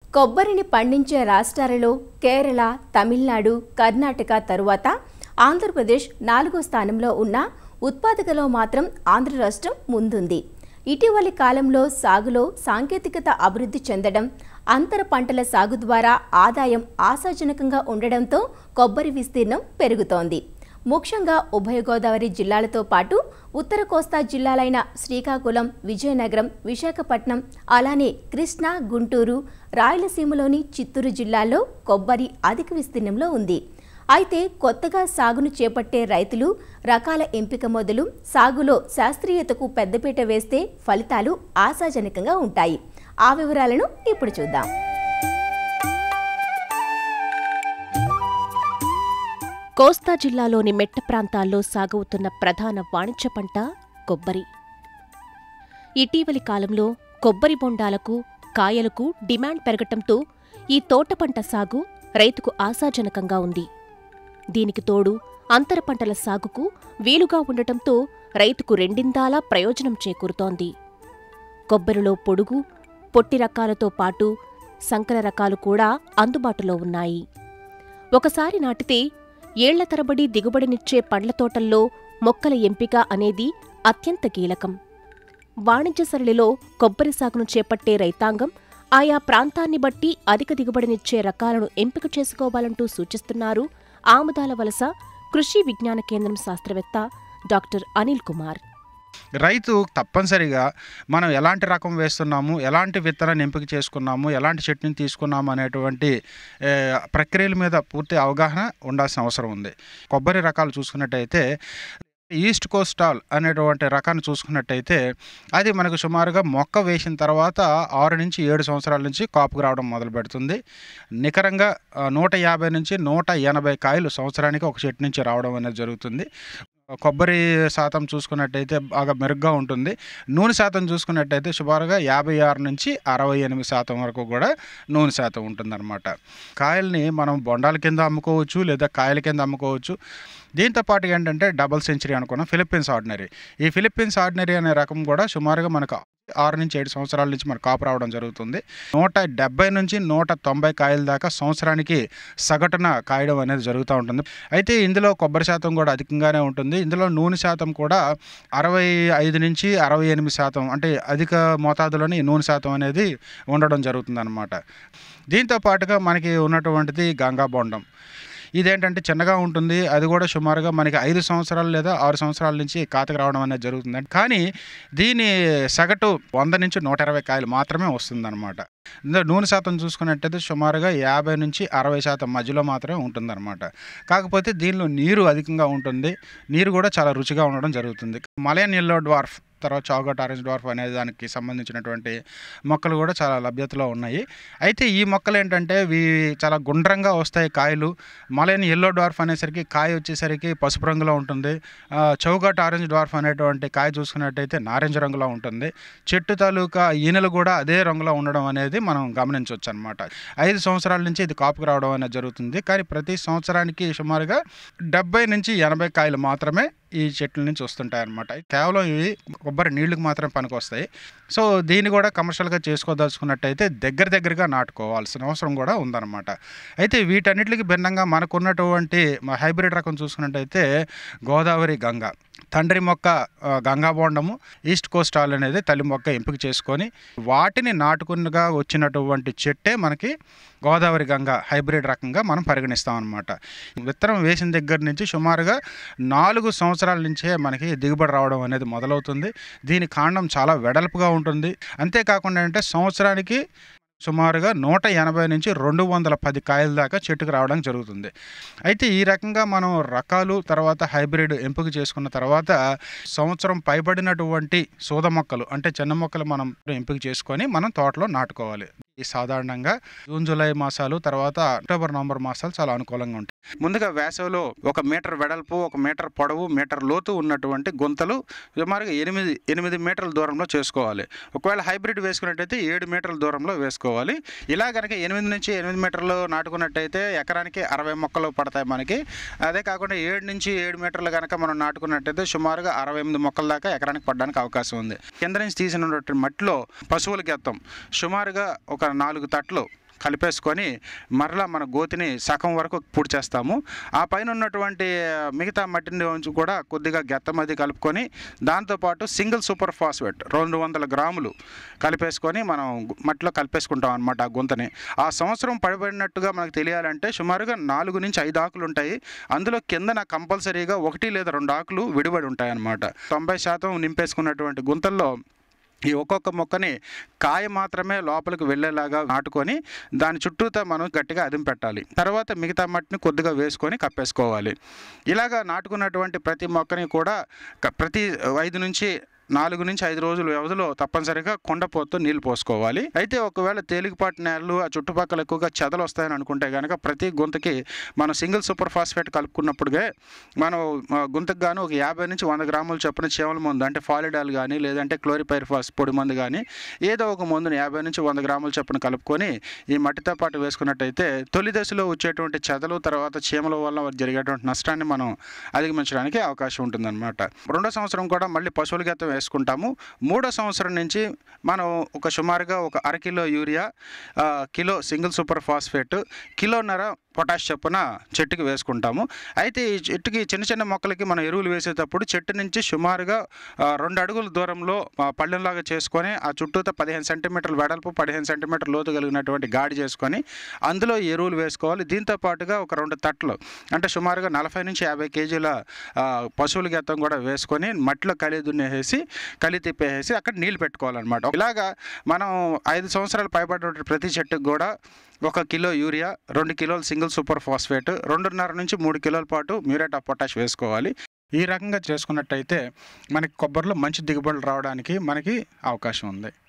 కొబ్బరిని పండించే రాష్ట్రాలలో కేరళ తమిళనాడు కర్ణాటక తరువాత ఆంధ్రప్రదేశ్ నాలుగో స్థానంలో ఉన్న ఉత్పాదకలో మాత్రం ఆంధ్ర రాష్ట్రం ముందుంది ఇటీవలి కాలంలో సాగులో సాంకేతికత అభివృద్ధి చెందడం అంతర పంటల సాగు ద్వారా ఆదాయం ఆశాజనకంగా ఉండడంతో కొబ్బరి విస్తీర్ణం పెరుగుతోంది ముఖ్యంగా ఉభయ గోదావరి జిల్లాలతో పాటు ఉత్తర కోస్తా జిల్లాలైన శ్రీకాకుళం విజయనగరం విశాఖపట్నం అలానే కృష్ణా గుంటూరు రాయలసీమలోని చిత్తూరు జిల్లాల్లో కొబ్బరి అధిక విస్తీర్ణంలో ఉంది అయితే కొత్తగా సాగును చేపట్టే రైతులు రకాల ఎంపిక మొదలు సాగులో శాస్త్రీయతకు పెద్దపీట వేస్తే ఫలితాలు ఆశాజనకంగా ఉంటాయి ఆ వివరాలను ఇప్పుడు చూద్దాం కోస్తా జిల్లాలోని మెట్ట ప్రాంతాల్లో సాగవుతున్న ప్రధాన వాణిజ్య పంట కొబ్బరి ఇటీవలి కాలంలో కొబ్బరి బొండాలకు కాయలకు డిమాండ్ పెరగటంతో ఈ తోట పంట సాగు రైతుకు ఆశాజనకంగా ఉంది దీనికి తోడు అంతర పంటల సాగుకు వీలుగా ఉండటంతో రైతుకు రెండిందాలా ప్రయోజనం చేకూరుతోంది కొబ్బరిలో పొడుగు పొట్టి రకాలతో పాటు సంకర రకాలు కూడా అందుబాటులో ఉన్నాయి ఒకసారి నాటితే ఏళ్ల తరబడి దిగుబడినిచ్చే పండ్ల తోటల్లో మొక్కల ఎంపిక అనేది అత్యంత కీలకం వాణిజ్య సరళిలో కొబ్బరి సాగును చేపట్టే రైతాంగం ఆయా ప్రాంతాన్ని బట్టి అధిక దిగుబడినిచ్చే రకాలను ఎంపిక చేసుకోవాలంటూ సూచిస్తున్నారు ఆముదాల వలస కృషి విజ్ఞాన కేంద్రం శాస్త్రవేత్త డాక్టర్ అనిల్ కుమార్ రైతు తప్పనిసరిగా మనం ఎలాంటి రకం వేస్తున్నాము ఎలాంటి విత్తనాన్ని ఎంపిక చేసుకున్నాము ఎలాంటి చెట్టుని తీసుకున్నాము అనేటువంటి ఏ, ప్రక్రియల మీద పూర్తి అవగాహన ఉండాల్సిన అవసరం ఉంది కొబ్బరి రకాలు చూసుకున్నట్టయితే ఈస్ట్ కోస్టాల్ అనేటువంటి రకాన్ని చూసుకున్నట్టయితే అది మనకు సుమారుగా మొక్క వేసిన తర్వాత ఆరు నుంచి ఏడు సంవత్సరాల నుంచి కాపుకు రావడం మొదలు పెడుతుంది నికరంగా ఆ, నూట యాభై నుంచి నూట ఎనభై కాయలు సంవత్సరానికి ఒక చెట్టు నుంచి రావడం అనేది జరుగుతుంది కొబ్బరి శాతం చూసుకున్నట్టయితే బాగా మెరుగ్గా ఉంటుంది నూనె శాతం చూసుకున్నట్టయితే సుమారుగా యాభై ఆరు నుంచి అరవై ఎనిమిది శాతం వరకు కూడా నూనె శాతం ఉంటుందన్నమాట కాయల్ని మనం బొండాల కింద అమ్ముకోవచ్చు లేదా కాయల కింద అమ్ముకోవచ్చు దీంతో పాటు ఏంటంటే డబుల్ సెంచరీ అనుకున్నాం ఫిలిప్పీన్స్ ఆర్డినరీ ఈ ఫిలిప్పీన్స్ ఆర్డినరీ అనే రకం కూడా సుమారుగా మనకు ఆరు నుంచి ఏడు సంవత్సరాల నుంచి మనకు కాపు రావడం జరుగుతుంది నూట డెబ్బై నుంచి నూట తొంభై కాయల దాకా సంవత్సరానికి సగటున కాయడం అనేది జరుగుతూ ఉంటుంది అయితే ఇందులో కొబ్బరి శాతం కూడా అధికంగానే ఉంటుంది ఇందులో నూనె శాతం కూడా అరవై ఐదు నుంచి అరవై ఎనిమిది శాతం అంటే అధిక మోతాదులోని నూనె శాతం అనేది ఉండడం జరుగుతుంది అనమాట దీంతో పాటుగా మనకి ఉన్నటువంటిది గంగా బొండం ఇదేంటంటే చిన్నగా ఉంటుంది అది కూడా సుమారుగా మనకి ఐదు సంవత్సరాలు లేదా ఆరు సంవత్సరాల నుంచి కాతకు రావడం అనేది జరుగుతుంది కానీ దీని సగటు వంద నుంచి నూట ఇరవై కాయలు మాత్రమే వస్తుందన్నమాట ఇందులో నూనె శాతం చూసుకున్నట్టయితే సుమారుగా యాభై నుంచి అరవై శాతం మధ్యలో మాత్రమే ఉంటుందన్నమాట కాకపోతే దీనిలో నీరు అధికంగా ఉంటుంది నీరు కూడా చాలా రుచిగా ఉండడం జరుగుతుంది మలయన్ ఎల్లో డ్వార్ఫ్ తర్వాత చాగోట్ ఆరెంజ్ డ్వార్ఫ్ అనే దానికి సంబంధించినటువంటి మొక్కలు కూడా చాలా లభ్యతలో ఉన్నాయి అయితే ఈ మొక్కలు ఏంటంటే ఇవి చాలా గుండ్రంగా వస్తాయి కాయలు మలయన్ ఎల్లో డ్వార్ఫ్ అనేసరికి కాయ వచ్చేసరికి పసుపు రంగులో ఉంటుంది ఆ, చౌగాట్ ఆరెంజ్ డ్వార్ఫ్ అనేటువంటి కాయ చూసుకున్నట్టయితే నారింజ రంగులో ఉంటుంది చెట్టు తాలూకా ఈనెలు కూడా అదే రంగులో ఉండడం అనేది మనం గమనించవచ్చు అనమాట ఐదు సంవత్సరాల నుంచి ఇది కాపుకు రావడం అనేది జరుగుతుంది కానీ ప్రతి సంవత్సరానికి సుమారుగా డెబ్బై నుంచి ఎనభై కాయలు మాత్రమే ఈ చెట్ల నుంచి వస్తుంటాయి అనమాట కేవలం ఇవి కొబ్బరి నీళ్ళకి మాత్రమే పనికొస్తాయి సో దీన్ని కూడా కమర్షియల్గా చేసుకోదలుచుకున్నట్టయితే దగ్గర దగ్గరగా నాటుకోవాల్సిన అవసరం కూడా ఉందన్నమాట అయితే వీటన్నిటికి భిన్నంగా మనకున్నటువంటి మా హైబ్రిడ్ రకం చూసుకున్నట్టయితే గోదావరి గంగ తండ్రి మొక్క ఆ, గంగా బోండము ఈస్ట్ కోస్ట్ ఆల్ అనేది తల్లి మొక్క ఎంపిక చేసుకొని వాటిని నాటుకునిగా వచ్చినటువంటి చెట్టే మనకి గోదావరి గంగ హైబ్రిడ్ రకంగా మనం పరిగణిస్తాం అనమాట విత్తనం వేసిన దగ్గర నుంచి సుమారుగా నాలుగు సంవత్సరాల నుంచే మనకి దిగుబడి రావడం అనేది మొదలవుతుంది దీని కాండం చాలా వెడల్పుగా ఉంటుంది అంతేకాకుండా అంటే సంవత్సరానికి సుమారుగా నూట ఎనభై నుంచి రెండు వందల పది కాయల దాకా చెట్టుకు రావడం జరుగుతుంది అయితే ఈ రకంగా మనం రకాలు తర్వాత హైబ్రిడ్ ఎంపిక చేసుకున్న తర్వాత సంవత్సరం పైబడినటువంటి సూద మొక్కలు అంటే చిన్న మొక్కలు మనం ఎంపిక చేసుకొని మనం తోటలో నాటుకోవాలి ఈ సాధారణంగా జూన్ జూలై మాసాలు తర్వాత అక్టోబర్ నవంబర్ మాసాలు చాలా అనుకూలంగా ఉంటాయి ముందుగా వేసవిలో ఒక మీటర్ వెడల్పు ఒక మీటర్ పొడవు మీటర్ లోతు ఉన్నటువంటి గుంతలు సుమారుగా ఎనిమిది ఎనిమిది మీటర్ల దూరంలో చేసుకోవాలి ఒకవేళ హైబ్రిడ్ వేసుకున్నట్టయితే ఏడు మీటర్ల దూరంలో వేసుకోవాలి ఇలా కనుక ఎనిమిది నుంచి ఎనిమిది మీటర్లు నాటుకున్నట్టయితే ఎకరానికి అరవై మొక్కలు పడతాయి మనకి అదే కాకుండా ఏడు నుంచి ఏడు మీటర్లు కనుక మనం నాటుకున్నట్టయితే సుమారుగా అరవై ఎనిమిది మొక్కల దాకా ఎకరానికి పడడానికి అవకాశం ఉంది కింద నుంచి తీసినటువంటి మట్టిలో పశువులకి ఎత్తాం సుమారుగా ఒక నాలుగు తట్లు కలిపేసుకొని మరలా మన గోతిని సగం వరకు పూడి చేస్తాము ఆ పైన ఉన్నటువంటి మిగతా మట్టిని ఉంచి కూడా కొద్దిగా గెత్తం అది కలుపుకొని దాంతోపాటు సింగిల్ సూపర్ ఫాస్ఫేట్ రెండు వందల గ్రాములు కలిపేసుకొని మనం గు- మట్టిలో కలిపేసుకుంటాం అనమాట ఆ గుంతని ఆ సంవత్సరం పడిబడినట్టుగా మనకు తెలియాలంటే సుమారుగా నాలుగు నుంచి ఐదు ఆకులు ఉంటాయి అందులో కిందన కంపల్సరీగా ఒకటి లేదా రెండు ఆకులు విడిబడి ఉంటాయి అన్నమాట తొంభై శాతం నింపేసుకున్నటువంటి గుంతల్లో ఈ ఒక్కొక్క మొక్కని కాయ మాత్రమే లోపలికి వెళ్ళేలాగా నాటుకొని దాని చుట్టూతా మనం గట్టిగా అదిం పెట్టాలి తర్వాత మిగతా మట్టిని కొద్దిగా వేసుకొని కప్పేసుకోవాలి ఇలాగా నాటుకున్నటువంటి ప్రతి మొక్కని కూడా క- ప్రతి ఐదు నుంచి నాలుగు నుంచి ఐదు రోజుల వ్యవధిలో తప్పనిసరిగా కొండపోతూ నీళ్లు పోసుకోవాలి అయితే ఒకవేళ తేలికపాటి నేలలు ఆ చుట్టుపక్కల ఎక్కువగా చెదలు వస్తాయని అనుకుంటే కనుక ప్రతి గుంతకి మనం సింగిల్ సూపర్ ఫాస్ఫేట్ కలుపుకున్నప్పుడుగా మనం ఆ, గుంతకు గాను ఒక యాభై నుంచి వంద గ్రాముల చొప్పున చీమల మందు అంటే ఫాలిడాల్ కానీ లేదంటే క్లోరిపైర్ఫాస్ పొడి మందు కానీ ఏదో ఒక మందుని యాభై నుంచి వంద గ్రాముల చొప్పున కలుపుకొని ఈ మట్టితో పాటు వేసుకున్నట్టయితే తొలి దశలో వచ్చేటువంటి చెదలు తర్వాత చీమల వల్ల జరిగేటువంటి నష్టాన్ని మనం అధిగమించడానికి అవకాశం ఉంటుందన్నమాట రెండో సంవత్సరం కూడా మళ్ళీ పశువుల గతం వేసుకుంటాము మూడో సంవత్సరం నుంచి మనం ఒక సుమారుగా ఒక అరకిలో యూరియా ఆ, కిలో సింగిల్ సూపర్ ఫాస్ఫేట్ కిలోన్నర పొటాష్ చొప్పున చెట్టుకి వేసుకుంటాము అయితే ఈ చెట్టుకి చిన్న చిన్న మొక్కలకి మనం ఎరువులు వేసేటప్పుడు చెట్టు నుంచి సుమారుగా ఆ, రెండు అడుగుల దూరంలో ఆ, పళ్ళెంలాగా చేసుకొని ఆ చుట్టూతో పదిహేను సెంటీమీటర్ల వెడల్పు పదిహేను సెంటీమీటర్ లోతు కలిగినటువంటి గాడి చేసుకొని అందులో ఎరువులు వేసుకోవాలి దీంతో పాటుగా ఒక రెండు తట్లు అంటే సుమారుగా నలభై నుంచి యాభై కేజీల ఆ, పశువుల గెత్తం కూడా వేసుకొని మట్టిలో కలి దున్నేసి కలి తిప్పేసి అక్కడ నీళ్ళు పెట్టుకోవాలన్నమాట ఇలాగా మనం ఐదు సంవత్సరాలు పైబడిన ప్రతి చెట్టుకు కూడా ఒక కిలో యూరియా రెండు కిలోలు సింగిల్ సూపర్ ఫాస్ఫేట్ రెండున్నర నుంచి మూడు కిలోల పాటు మ్యూరేట్ ఆఫ్ పొటాష్ వేసుకోవాలి ఈ రకంగా చేసుకున్నట్టయితే మనకి కొబ్బరిలో మంచి దిగుబడులు రావడానికి మనకి అవకాశం ఉంది